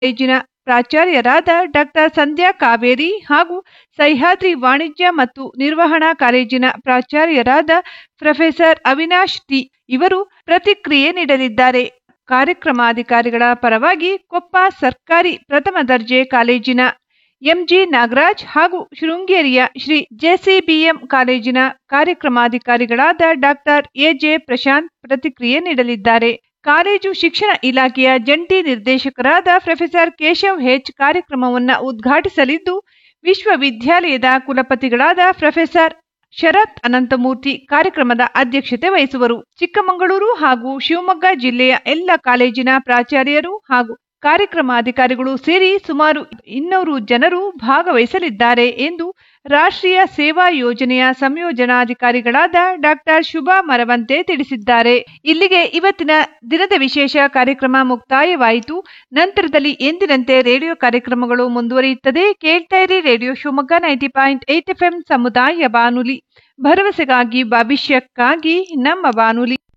ಕಾಲೇಜಿನ ಪ್ರಾಚಾರ್ಯರಾದ ಡಾಕ್ಟರ್ ಸಂಧ್ಯಾ ಕಾವೇರಿ ಹಾಗೂ ಸಹ್ಯಾದ್ರಿ ವಾಣಿಜ್ಯ ಮತ್ತು ನಿರ್ವಹಣಾ ಕಾಲೇಜಿನ ಪ್ರಾಚಾರ್ಯರಾದ ಪ್ರೊಫೆಸರ್ ಅವಿನಾಶ್ ಟಿ ಇವರು ಪ್ರತಿಕ್ರಿಯೆ ನೀಡಲಿದ್ದಾರೆ ಕಾರ್ಯಕ್ರಮಾಧಿಕಾರಿಗಳ ಪರವಾಗಿ ಕೊಪ್ಪ ಸರ್ಕಾರಿ ಪ್ರಥಮ ದರ್ಜೆ ಕಾಲೇಜಿನ ಎಂಜಿ ನಾಗರಾಜ್ ಹಾಗೂ ಶೃಂಗೇರಿಯ ಶ್ರೀ ಜೆಸಿಬಿಎಂ ಕಾಲೇಜಿನ ಕಾರ್ಯಕ್ರಮಾಧಿಕಾರಿಗಳಾದ ಡಾಕ್ಟರ್ ಎಜೆ ಪ್ರಶಾಂತ್ ಪ್ರತಿಕ್ರಿಯೆ ನೀಡಲಿದ್ದಾರೆ ಕಾಲೇಜು ಶಿಕ್ಷಣ ಇಲಾಖೆಯ ಜಂಟಿ ನಿರ್ದೇಶಕರಾದ ಪ್ರೊಫೆಸರ್ ಕೇಶವ್ ಹೆಚ್ ಕಾರ್ಯಕ್ರಮವನ್ನು ಉದ್ಘಾಟಿಸಲಿದ್ದು ವಿಶ್ವವಿದ್ಯಾಲಯದ ಕುಲಪತಿಗಳಾದ ಪ್ರೊಫೆಸರ್ ಶರತ್ ಅನಂತಮೂರ್ತಿ ಕಾರ್ಯಕ್ರಮದ ಅಧ್ಯಕ್ಷತೆ ವಹಿಸುವರು ಚಿಕ್ಕಮಗಳೂರು ಹಾಗೂ ಶಿವಮೊಗ್ಗ ಜಿಲ್ಲೆಯ ಎಲ್ಲ ಕಾಲೇಜಿನ ಪ್ರಾಚಾರ್ಯರು ಹಾಗೂ ಕಾರ್ಯಕ್ರಮಾಧಿಕಾರಿಗಳು ಸೇರಿ ಸುಮಾರು ಇನ್ನೂರು ಜನರು ಭಾಗವಹಿಸಲಿದ್ದಾರೆ ಎಂದು ರಾಷ್ಟ್ರೀಯ ಸೇವಾ ಯೋಜನೆಯ ಸಂಯೋಜನಾಧಿಕಾರಿಗಳಾದ ಡಾಕ್ಟರ್ ಶುಭಾ ಮರವಂತೆ ತಿಳಿಸಿದ್ದಾರೆ ಇಲ್ಲಿಗೆ ಇವತ್ತಿನ ದಿನದ ವಿಶೇಷ ಕಾರ್ಯಕ್ರಮ ಮುಕ್ತಾಯವಾಯಿತು ನಂತರದಲ್ಲಿ ಎಂದಿನಂತೆ ರೇಡಿಯೋ ಕಾರ್ಯಕ್ರಮಗಳು ಮುಂದುವರಿಯುತ್ತದೆ ಕೇಳ್ತಾ ಇರಿ radio Shivamogga ninety point eight F ಸಮುದಾಯ ಬಾನುಲಿ ಭರವಸೆಗಾಗಿ ಭವಿಷ್ಯಕ್ಕಾಗಿ ನಮ್ಮ ಬಾನುಲಿ